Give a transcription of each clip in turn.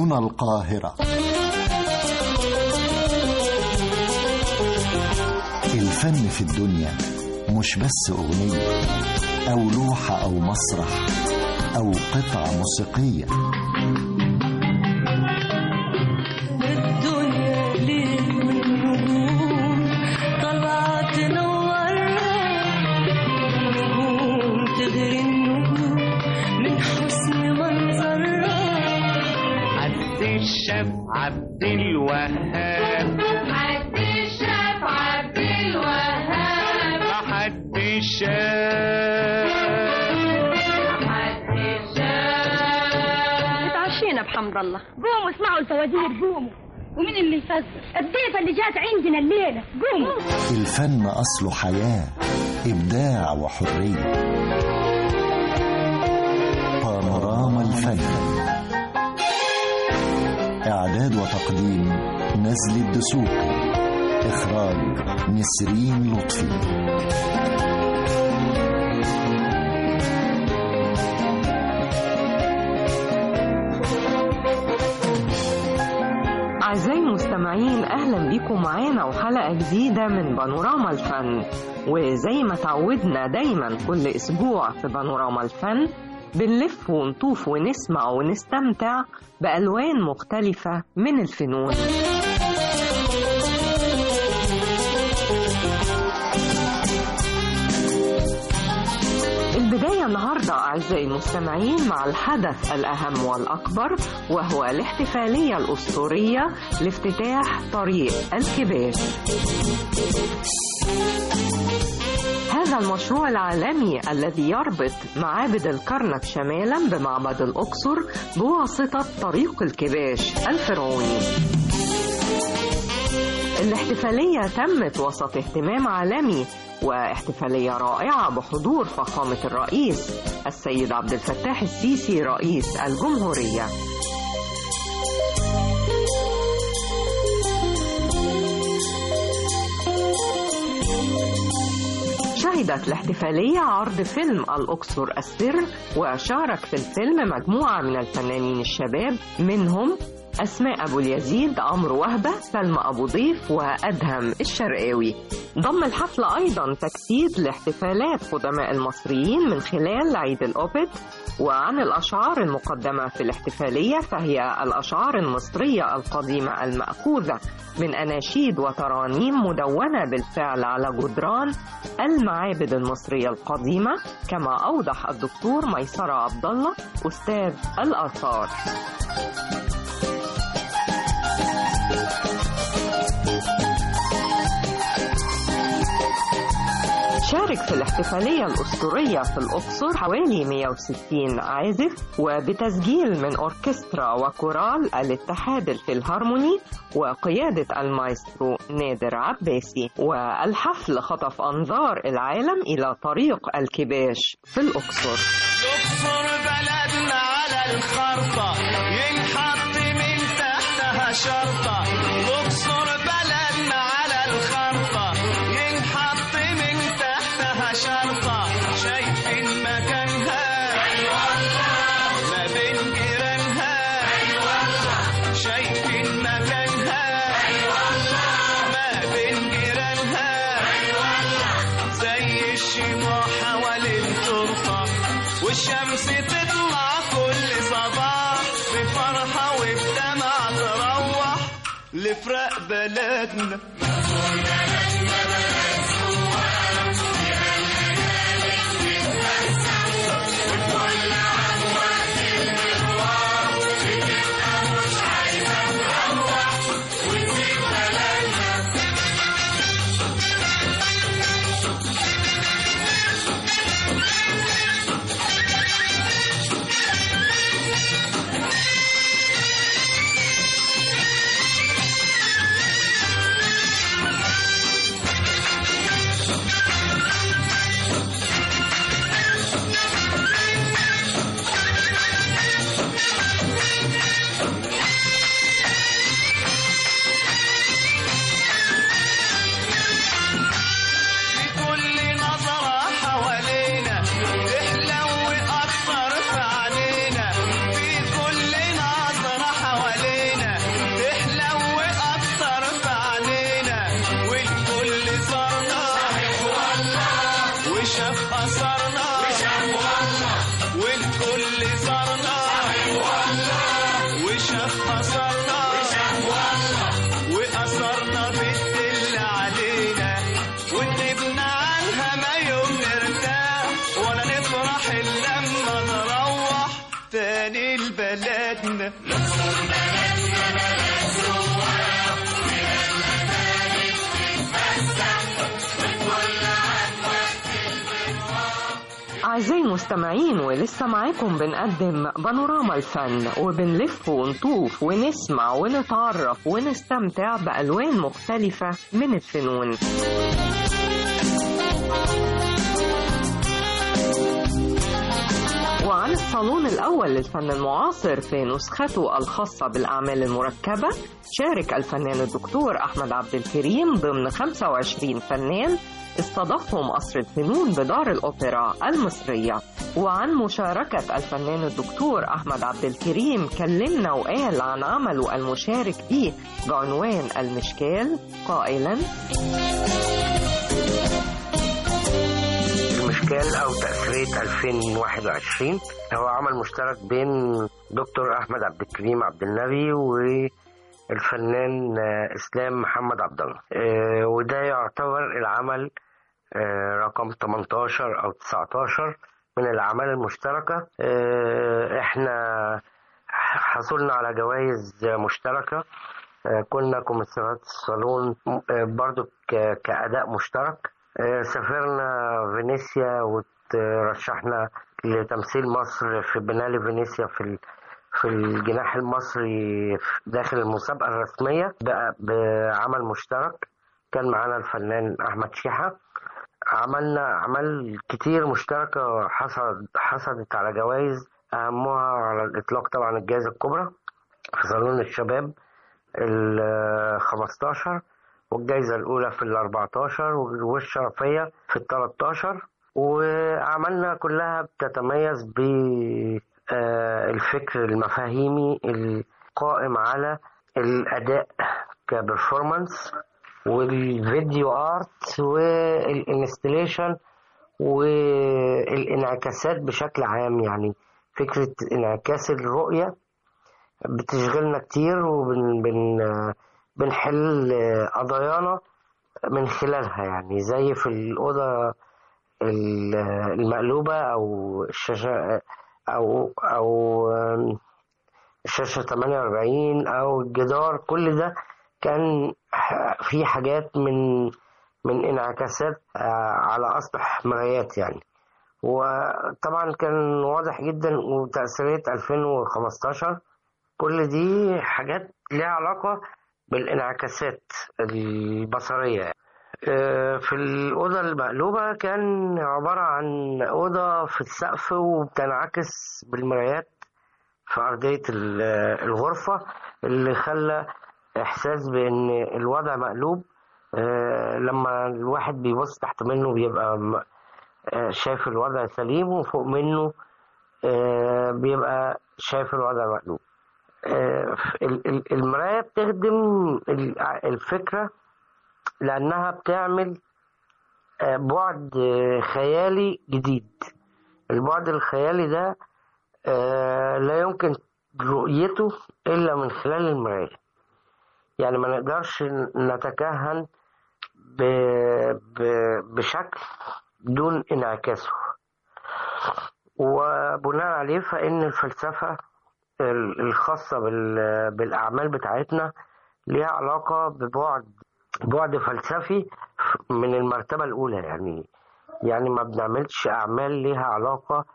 هنا القاهرة الفن في الدنيا مش بس أغنية أو لوحة أو مسرح أو قطعة موسيقية الدنيا ليل والنجوم طالعة تنورها نجوم تغري النجوم من حسن منظرها عبد الشاف عبد الوهاب عبد الشاف عبد الوهاب حد الشاف عبد الشاف اتعشينا بحمد الله قوموا اسمعوا الفوازير قوموا ومين اللي يفزر الضيفة اللي جات عندنا الليلة قوموا الفن أصله حياة إبداع وحرية بانوراما الفن إعداد وتقديم نزل الدسوقي إخراج نسرين لطفي أعزائي المستمعين أهلا بيكم معانا وحلقة جديدة من بانوراما الفن وزي ما تعودنا دايما كل أسبوع في بانوراما الفن بنلف ونطوف ونسمع ونستمتع بألوان مختلفة من الفنون البداية النهاردة أعزائي المستمعين مع الحدث الأهم والأكبر وهو الاحتفالية الأسطورية لافتتاح طريق الكباش هذا المشروع العالمي الذي يربط معابد الكرنك شمالا بمعبد الأقصر بواسطة طريق الكباش الفرعوني الاحتفالية تمت وسط اهتمام عالمي واحتفالية رائعة بحضور فخامة الرئيس السيد عبد الفتاح السيسي رئيس الجمهورية شهدت الاحتفالية عرض فيلم الأقصر السر وشارك في الفيلم مجموعة من الفنانين الشباب منهم أسماء أبو اليزيد عمرو وهبة سلمى أبو ضيف وأدهم الشرقاوي ضم الحفل أيضا تجسيد لاحتفالات قدماء المصريين من خلال عيد الأوبد وعن الأشعار المقدمة في الاحتفالية فهي الأشعار المصرية القديمة المأخوذة من أناشيد وترانيم مدونة بالفعل على جدران المعابد المصرية القديمة كما أوضح الدكتور ميسرة عبد الله أستاذ الآثار شارك في الاحتفالية الأسطورية في الأقصر حوالي 160 عازف وبتسجيل من أوركسترا وكورال الاتحاد الفيلهارموني وقيادة المايسترو نادر عباسي والحفل خطف أنظار العالم إلى طريق الكباش في الأقصر الأقصر بلدنا على الخرطة ينحط من تحتها شرطة الأقصر بلدنا على الخرطة ينحط من تحتها شرطة شايفين مكانها ما بين جيرانها شايفين مكانها ما بين جيرانها زي الشموع حوالين ترفع والشمس تطلع كل صباح بفرحة وبدمع تروح لفرق بلدنا وأثرنا وأثرنا بالدل علينا ونبنى عنها ما يوم نرتاح ولا نفرح إلا لما نروح تاني لبلدنا أعزائي المستمعين ولسه معاكم بنقدم بانوراما الفن وبنلف ونطوف ونسمع ونتعرف ونستمتع بألوان مختلفة من الفنون وعن الصالون الأول للفن المعاصر في نسخته الخاصة بالأعمال المركبة شارك الفنان الدكتور أحمد عبد الكريم ضمن 25 فنان استضافهم قصر الفنون بدار الأوبرا المصرية وعن مشاركة الفنان الدكتور أحمد عبد الكريم كلمنا وقال عن عمله المشارك به بعنوان المشكال قائلا المشكال او تأثيرية 2021 هو عمل مشترك بين دكتور احمد عبد الكريم عبد النبي والفنان آه، اسلام محمد عبد الله آه، وده يعتبر العمل آه، رقم 18 او 19 من الاعمال المشتركة آه، احنا حصلنا على جوائز مشتركة آه، كنا كوميسيونات الصالون آه، برضو ك- كأداء مشترك آه، سافرنا فينيسيا وترشحنا لتمثيل مصر في بنالي فينيسيا في ال- في الجناح المصري داخل المسابقة الرسمية بقى بعمل مشترك كان معانا الفنان أحمد شيحة عملنا أعمال كتير مشتركة حصلت حصلت على جوائز أهمها على الإطلاق طبعا الجائزة الكبرى في صالون الشباب ال 15 والجائزة الأولى في ال 14 والشرفية في ال 13 وعملنا كلها بتتميز بالفكر المفاهيمي القائم على الأداء كبرفورمانس والفيديو ارت والانستليشن والانعكاسات بشكل عام يعني فكرة انعكاس الرؤية بتشغلنا كتير وبن بن بنحل قضايانا من خلالها يعني زي في الأوضة ال- المقلوبة أو الشاشة أو أو الشاشة 48 أو الجدار كل ده كان ح- في حاجات من من انعكاسات آه، على أسطح مرايات يعني وطبعا كان واضح جدا وتأثيرية 2015 كل دي حاجات ليها علاقة بالانعكاسات البصرية آه، في الأوضة المقلوبة كان عبارة عن أوضة في السقف وبتنعكس بالمرايات في أرضية ال- الغرفة اللي خلى إحساس بإن الوضع مقلوب آه، لما الواحد بيبص تحت منه بيبقى م- آه، شايف الوضع سليم وفوق منه آه، بيبقى شايف الوضع مقلوب آه، ال- ال- المراية بتخدم ال- الفكرة لأنها بتعمل آه، بعد آه، خيالي جديد البعد الخيالي ده آه، لا يمكن رؤيته إلا من خلال المراية يعني ما نقدرش نتكهن ب... ب... بشكل دون انعكاسه وبناء عليه فإن الفلسفة ال- الخاصة بال... بالأعمال بتاعتنا ليها علاقة ببعد بعد فلسفي من المرتبة الأولى يعني يعني ما بنعملش أعمال ليها علاقة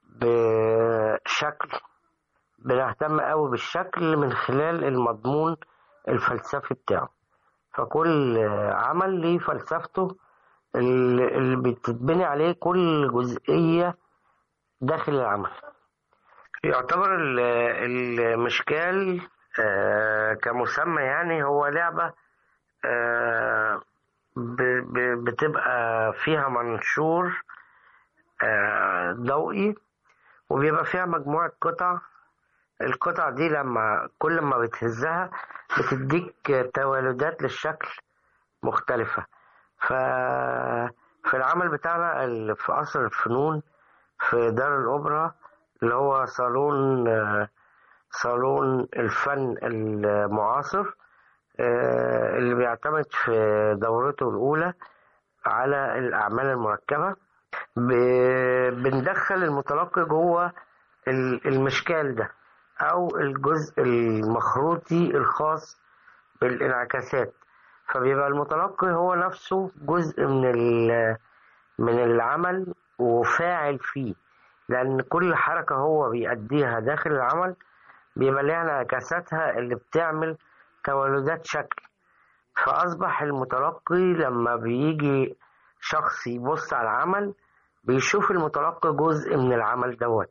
بشكل بنهتم قوي بالشكل من خلال المضمون الفلسفي بتاعه فكل عمل ليه فلسفته اللي اللي بتتبني عليه كل جزئية داخل العمل يعتبر ال- المشكال آه، كمسمى يعني هو لعبة آه، ب- ب- بتبقى فيها منشور آه، ضوئي وبيبقى فيها مجموعة قطع القطع دي لما كل ما بتهزها بتديك توالدات للشكل مختلفة ف في العمل بتاعنا ال- في قصر الفنون في دار الأوبرا اللي هو صالون آه، صالون الفن المعاصر آه، اللي بيعتمد في دورته الأولى على الأعمال المركبة ب- بندخل المتلقي جوه ال- المشكال ده أو الجزء المخروطي الخاص بالانعكاسات فبيبقى المتلقي هو نفسه جزء من ال- من العمل وفاعل فيه لأن كل حركة هو بيأديها داخل العمل بيبقى ليها انعكاساتها اللي بتعمل تولدات شكل فأصبح المتلقي لما بيجي شخص يبص على العمل بيشوف المتلقي جزء من العمل دوت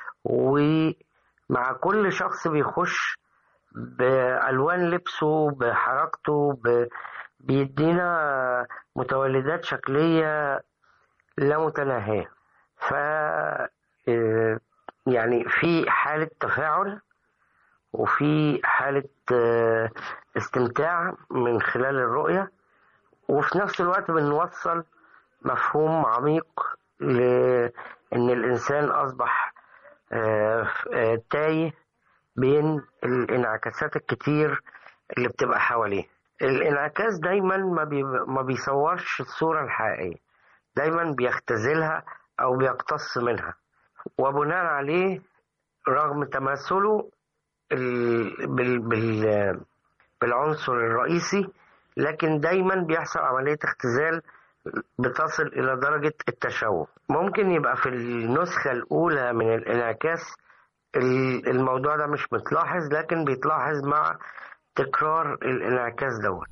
ومع كل شخص بيخش بألوان لبسه بحركته ب... بيدينا متولدات شكلية لا متناهية ف آه، يعني في حالة تفاعل وفي حالة آه، استمتاع من خلال الرؤية وفي نفس الوقت بنوصل مفهوم عميق لأن الإنسان أصبح آه، ف- آه، تايه بين الانعكاسات الكتير اللي بتبقى حواليه الانعكاس دايما ما, بي... ما بيصورش الصورة الحقيقية دايما بيختزلها أو بيقتص منها وبناء عليه رغم تماثله ال... بال... بال... بالعنصر الرئيسي لكن دايما بيحصل عملية اختزال بتصل إلى درجة التشوه ممكن يبقى في النسخة الأولى من الانعكاس ال- الموضوع ده مش متلاحظ لكن بيتلاحظ مع تكرار الانعكاس دوت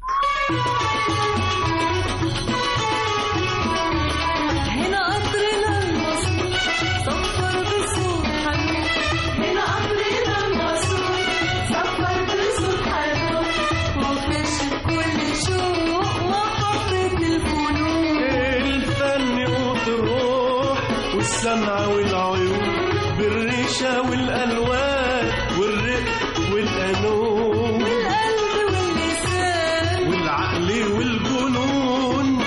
هنا قطرنا المصري صفر بصوت حنون هنا قطرنا المصري صفر بصوت حنون وفش كل شوق وحفظ الفنون الفن قوت الروح والسمع والعيون بالريشة والألوان والرق والقانون والقلب واللسان والعقل والجنون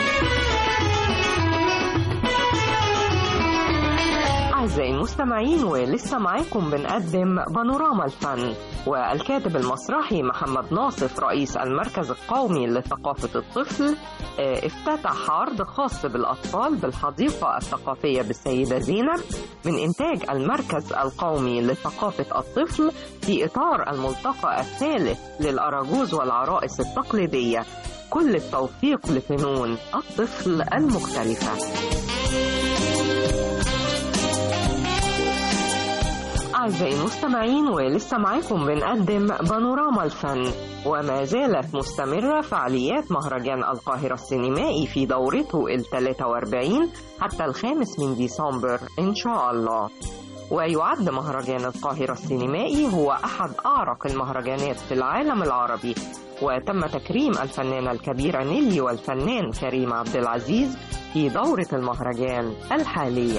أعزائي المستمعين ولسه معاكم بنقدم بانوراما الفن والكاتب المسرحي محمد ناصف رئيس المركز القومي لثقافة الطفل آه، افتتح عرض خاص بالأطفال بالحديقة الثقافية بالسيدة زينب من إنتاج المركز القومي لثقافة الطفل في إطار الملتقى الثالث للأراجوز والعرائس التقليدية كل التوفيق لفنون الطفل المختلفة أعزائي المستمعين ولسه معاكم بنقدم بانوراما الفن وما زالت مستمرة فعاليات مهرجان القاهرة السينمائي في دورته ال 43 حتى الخامس من ديسمبر إن شاء الله ويعد مهرجان القاهرة السينمائي هو أحد أعرق المهرجانات في العالم العربي وتم تكريم الفنانة الكبيرة نيلي والفنان كريم عبد العزيز في دورة المهرجان الحالية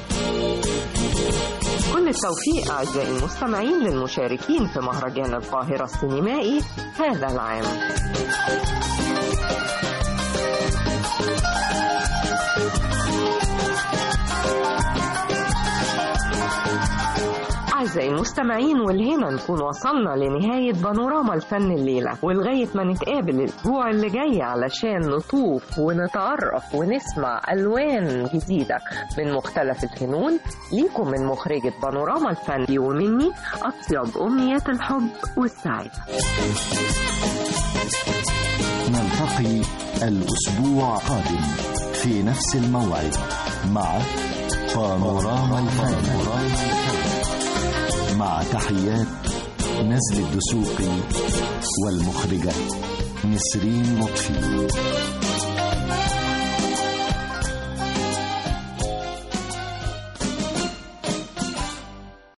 كل التوفيق أعزائي المستمعين للمشاركين في مهرجان القاهرة السينمائي هذا العام أعزائي المستمعين والهنا نكون وصلنا لنهاية بانوراما الفن الليلة ولغاية ما نتقابل الأسبوع اللي جاي علشان نطوف ونتعرف ونسمع ألوان جديدة من مختلف الفنون ليكم من مخرجة بانوراما الفن ومني أطيب أمنيات الحب والسعادة نلتقي الأسبوع القادم في نفس الموعد مع بانوراما الفن مع تحيات نزل الدسوقي والمخرجة نسرين لطفي